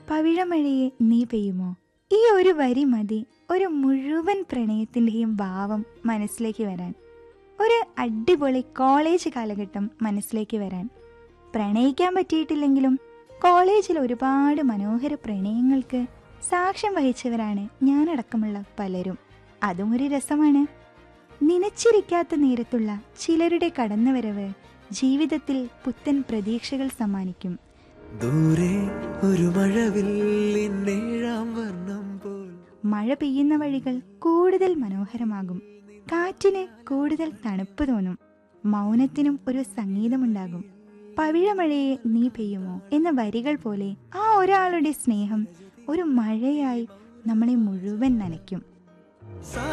പവിഴമഴയെ നീ പെയ്യുമോ ഈ ഒരു വരി മതി ഒരു മുഴുവൻ പ്രണയത്തിന്റെയും ഭാവം മനസ്സിലേക്ക് വരാൻ ഒരു അടിപൊളി കോളേജ് കാലഘട്ടം മനസ്സിലേക്ക് വരാൻ പ്രണയിക്കാൻ പറ്റിയിട്ടില്ലെങ്കിലും കോളേജിൽ ഒരുപാട് മനോഹര പ്രണയങ്ങൾക്ക് സാക്ഷ്യം വഹിച്ചവരാണ് ഞാനടക്കമുള്ള പലരും അതും ഒരു രസമാണ് നനച്ചിരിക്കാത്ത നേരത്തുള്ള ചിലരുടെ കടന്നുവരവ് ജീവിതത്തിൽ പുത്തൻ പ്രതീക്ഷകൾ സമ്മാനിക്കും ദൂരെ ഒരു മഴവില്ലിന്നേഴാം വർണ്ണം പോൽ മഴ പെയ്യുന്ന വഴികൾ കൂടുതൽ മനോഹരമാകും കാറ്റിന് കൂടുതൽ തണുപ്പ് തോന്നും മൗനത്തിനും ഒരു സംഗീതമുണ്ടാകും പവിഴമഴയെ നീ പെയ്യുമോ എന്ന വരികൾ പോലെ ആ ഒരാളുടെ സ്നേഹം ഒരു മഴയായി നമ്മളെ മുഴുവൻ നനയ്ക്കും സാ